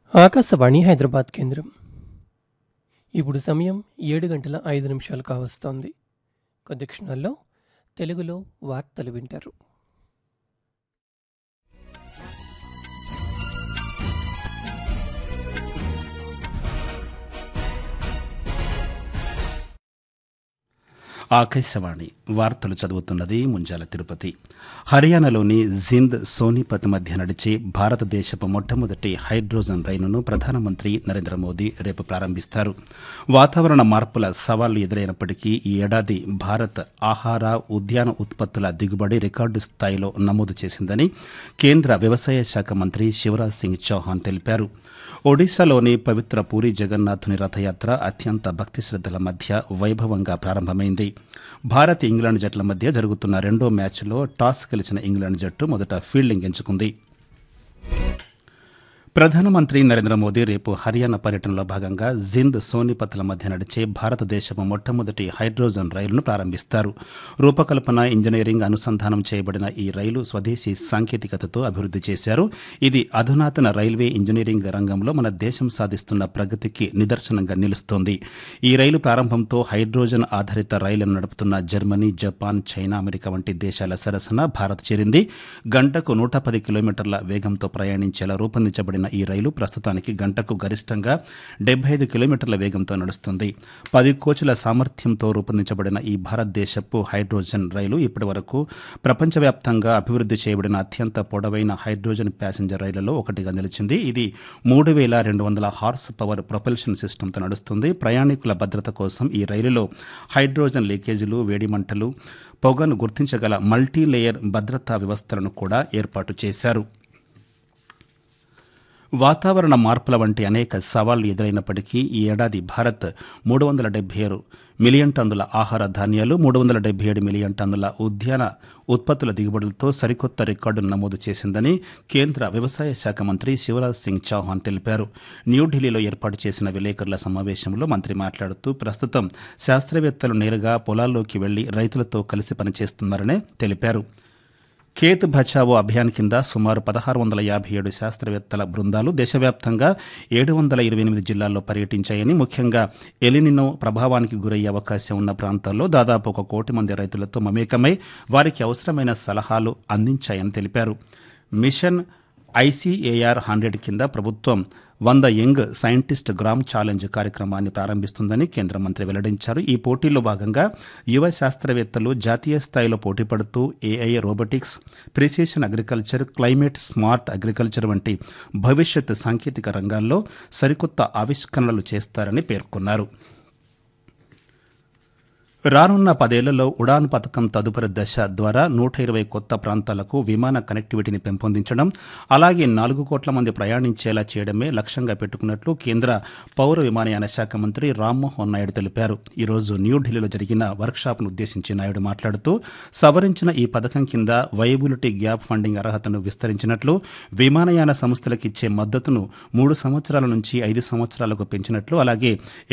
ఆకాశవాణి హైదరాబాద్ కేంద్రం ఇప్పుడు సమయం ఏడు గంటల ఐదు నిమిషాలు కావస్తోంది కొద్ది క్షణాల్లో తెలుగులో వార్తలు వింటారు ఆకాశవాణి వార్తలు చదువుతున్నది ముంజాల తిరుపతి హర్యానాలోని జింద్ సోనిపత్ మధ్య నడిచే భారతదేశపు మొట్టమొదటి హైడ్రోజన్ రైలును ప్రధానమంత్రి నరేంద్ర మోదీ రేపు ప్రారంభిస్తారు వాతావరణ మార్పుల సవాళ్లు ఎదురైనప్పటికీ ఈ ఏడాది భారత్ ఆహార ఉద్యాన ఉత్పత్తుల దిగుబడి రికార్డు స్థాయిలో నమోదు చేసిందని కేంద్ర వ్యవసాయ శాఖ మంత్రి శివరాజ్ సింగ్ చౌహాన్ తెలిపారు ఒడిశాలోని పవిత్ర పూరి జగన్నాథుని రథయాత్ర అత్యంత భక్తి శ్రద్ధల మధ్య వైభవంగా ప్రారంభమైంది భారత్ ఇంగ్లాండ్ జట్ల మధ్య జరుగుతున్న రెండో మ్యాచ్లో టాస్ గెలిచిన ఇంగ్లాండ్ జట్టు మొదట ఫీల్డింగ్ ఎంచుకుంది ప్రధానమంత్రి నరేంద్ర మోదీ రేపు హర్యానా పర్యటనలో భాగంగా జింద్ సోనిపత్ల మధ్య నడిచే భారతదేశపు మొట్టమొదటి హైడ్రోజన్ రైలును ప్రారంభిస్తారు రూపకల్పన ఇంజనీరింగ్ అనుసంధానం చేయబడిన ఈ రైలు స్వదేశీ సాంకేతికతతో అభివృద్ధి చేశారు ఇది అధునాతన రైల్వే ఇంజనీరింగ్ రంగంలో మన దేశం సాధిస్తున్న ప్రగతికి నిదర్శనంగా నిలుస్తోంది ఈ రైలు ప్రారంభంతో హైడ్రోజన్ ఆధారిత రైళ్లను నడుపుతున్న జర్మనీ జపాన్ చైనా అమెరికా వంటి దేశాల సరసన భారత్ చేరింది గంటకు నూట పది కిలోమీటర్ల వేగంతో ప్రయాణించేలా రూపొందించబడిన ఈ రైలు ప్రస్తుతానికి గంటకు గరిష్టంగా డెబ్బై ఐదు కిలోమీటర్ల వేగంతో నడుస్తుంది పది కోచ్ల సామర్థ్యంతో రూపొందించబడిన ఈ భారతదేశపు హైడ్రోజన్ రైలు ఇప్పటి వరకు ప్రపంచవ్యాప్తంగా అభివృద్ధి చేయబడిన అత్యంత పొడవైన హైడ్రోజన్ ప్యాసింజర్ రైళ్లలో ఒకటిగా నిలిచింది ఇది మూడు వేల రెండు వందల హార్స్ పవర్ ప్రొపల్షన్ సిస్టంతో నడుస్తుంది ప్రయాణికుల భద్రత కోసం ఈ రైలులో హైడ్రోజన్ లీకేజీలు వేడిమంటలు పొగను గుర్తించగల మల్టీ లేయర్ భద్రతా వ్యవస్థలను కూడా ఏర్పాటు చేశారు వాతావరణ మార్పుల వంటి అనేక సవాళ్లు ఎదురైనప్పటికీ ఈ ఏడాది భారత్ మూడు వందల డెబ్బై ఆరు మిలియన్ టన్నుల ఆహార ధాన్యాలు మూడు వందల డెబ్బై ఏడు మిలియన్ టన్నుల ఉద్యాన ఉత్పత్తుల దిగుబడులతో సరికొత్త రికార్డును నమోదు చేసిందని కేంద్ర వ్యవసాయ శాఖ మంత్రి శివరాజ్ సింగ్ చౌహాన్ తెలిపారు న్యూఢిల్లీలో ఏర్పాటు చేసిన విలేకరుల సమావేశంలో మంత్రి మాట్లాడుతూ ప్రస్తుతం శాస్త్రవేత్తలు నేరుగా పొలాల్లోకి వెళ్లి రైతులతో కలిసి పనిచేస్తున్నారని తెలిపారు ఖేత్ బచావో అభియాన్ కింద సుమారు పదహారు వందల యాభై ఏడు శాస్త్రవేత్తల బృందాలు దేశవ్యాప్తంగా ఏడు వందల ఇరవై ఎనిమిది జిల్లాల్లో పర్యటించాయని ముఖ్యంగా ఎలినినో ప్రభావానికి గురయ్యే అవకాశం ఉన్న ప్రాంతాల్లో దాదాపు ఒక కోటి మంది రైతులతో మమేకమై వారికి అవసరమైన సలహాలు అందించాయని తెలిపారు మిషన్ ఐసీఏఆర్ హండ్రెడ్ కింద ప్రభుత్వం వంద యంగ్ సైంటిస్ట్ గ్రామ్ ఛాలెంజ్ కార్యక్రమాన్ని ప్రారంభిస్తుందని కేంద్ర మంత్రి వెల్లడించారు ఈ పోటీల్లో భాగంగా యువ శాస్త్రవేత్తలు జాతీయ స్థాయిలో పోటీపడుతూ AI robotics precision agriculture climate smart agriculture వంటి భవిష్యత్ సాంకేతిక రంగాల్లో సరికొత్త ఆవిష్కరణలు చేస్తారని పేర్కొన్నారు రానున్న పదేళ్లలో ఉడాన్ పథకం తదుపరి దశ ద్వారా నూట ఇరవై కొత్త ప్రాంతాలకు విమాన కనెక్టివిటీని పెంపొందించడం అలాగే నాలుగు కోట్ల మంది ప్రయాణించేలా చేయడమే లక్ష్యంగా పెట్టుకున్నట్లు కేంద్ర పౌర విమానయాన శాఖ మంత్రి రామ్మోహన్ నాయుడు తెలిపారు ఈరోజు న్యూఢిల్లీలో జరిగిన వర్క్షాప్ను ఉద్దేశించి నాయుడు మాట్లాడుతూ సవరించిన ఈ పథకం కింద వైబిలిటీ గ్యాప్ ఫండింగ్ అర్హతను విస్తరించినట్లు విమానయాన సంస్థలకు ఇచ్చే మద్దతును మూడు సంవత్సరాల నుంచి ఐదు సంవత్సరాలకు పెంచినట్లు అలాగే